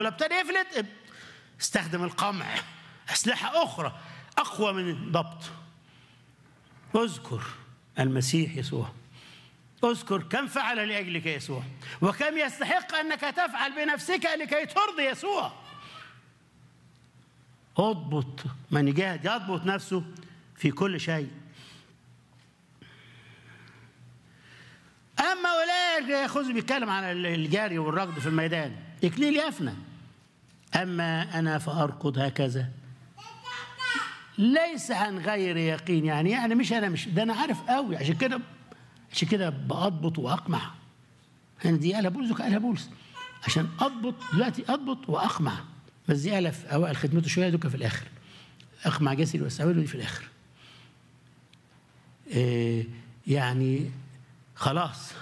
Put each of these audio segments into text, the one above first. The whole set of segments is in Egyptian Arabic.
لو ابتدى يفلت استخدم القمع أسلحة أخرى أقوى من الضبط اذكر المسيح يسوع اذكر كم فعل لأجلك يسوع وكم يستحق أنك تفعل بنفسك لكي ترضي يسوع اضبط من يجاهد يضبط نفسه في كل شيء أما أولئك ياخذ بيتكلم عن الجري والركض في الميدان إكليل يفنى أما أنا فأركض هكذا ليس عن غير يقين يعني يعني مش أنا مش ده أنا عارف قوي عشان كده عشان كده بأضبط وأقمع يعني دي قالها بولس وقالها بولس عشان أضبط دلوقتي أضبط وأقمع بس دي قالها في أوائل خدمته شوية دوكا في الآخر أقمع جسدي واستعمله دي في الآخر إيه يعني خلاص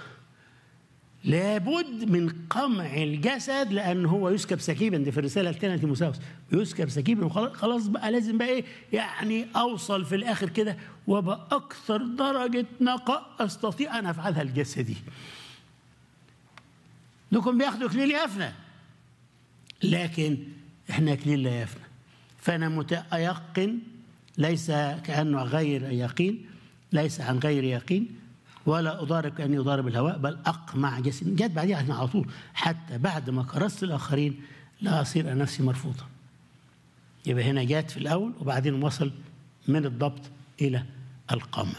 لابد من قمع الجسد لان هو يسكب سكيبا دي في الرساله الثانيه تيموساوس يسكب سكيبا خلاص بقى لازم بقى ايه يعني اوصل في الاخر كده وباكثر درجه نقاء استطيع ان افعلها الجسدي لكم بياخدوا اكليل يفنى لكن احنا اكليل لا يفنى فانا متيقن ليس كانه غير يقين ليس عن غير يقين ولا أضارب كأني أضارب الهواء بل أقمع جسدي جت بعديها على طول حتى بعد ما كرست الآخرين لا أصير نفسي مرفوضا يبقى هنا جات في الأول وبعدين وصل من الضبط إلى القمع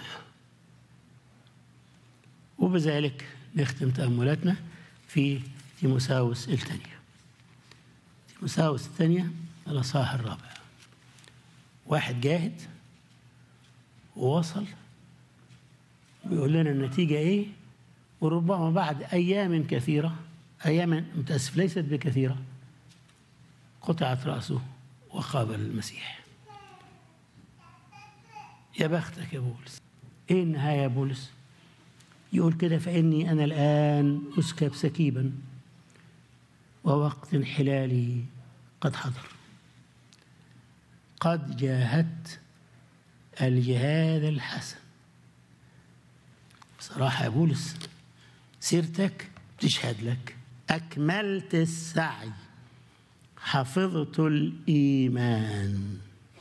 وبذلك نختم تأملاتنا في تيموساوس الثانية تيموساوس الثانية الأصحاح الرابع واحد جاهد ووصل بيقول لنا النتيجة إيه وربما بعد أيام كثيرة أيام متأسف ليست بكثيرة قطعت رأسه وقابل المسيح يا بختك يا بولس إيه النهاية يا بولس يقول كده فإني أنا الآن أسكب سكيبا ووقت انحلالي قد حضر قد جاهدت الجهاد الحسن بصراحة يا بولس سيرتك بتشهد لك أكملت السعي حفظت الإيمان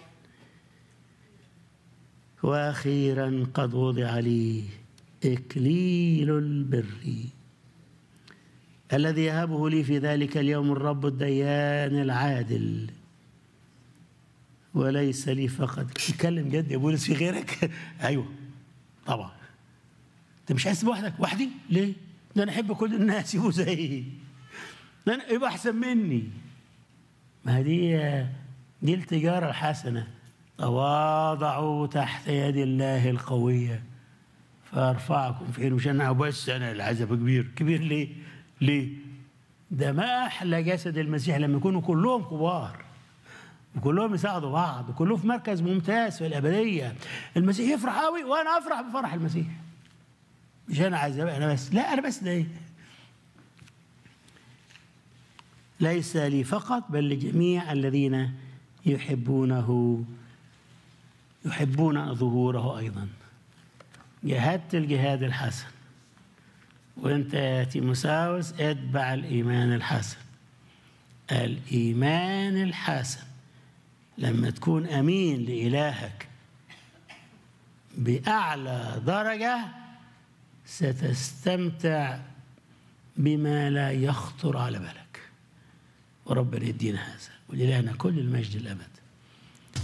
وأخيرا قد وضع لي إكليل البر الذي يهبه لي في ذلك اليوم الرب الديان العادل وليس لي فقط تتكلم جد يا بولس في غيرك ايوه طبعا انت مش عايز لوحدك وحدي ليه ده انا احب كل الناس يبقوا زيي ده انا يبقى احسن مني ما دي دي التجاره الحسنه تواضعوا تحت يد الله القويه فارفعكم في مش انا بس انا العزب كبير كبير ليه ليه ده ما احلى جسد المسيح لما يكونوا كلهم كبار وكلهم يساعدوا بعض وكلهم في مركز ممتاز في الابديه المسيح يفرح قوي وانا افرح بفرح المسيح مش انا عايز انا بس لا انا بس ده ليس لي فقط بل لجميع الذين يحبونه يحبون ظهوره ايضا جاهدت الجهاد الحسن وانت يا تيموساوس اتبع الايمان الحسن الايمان الحسن لما تكون امين لالهك باعلى درجه ستستمتع بما لا يخطر على بالك وربنا يدينا هذا ولإلهنا كل المجد الأبد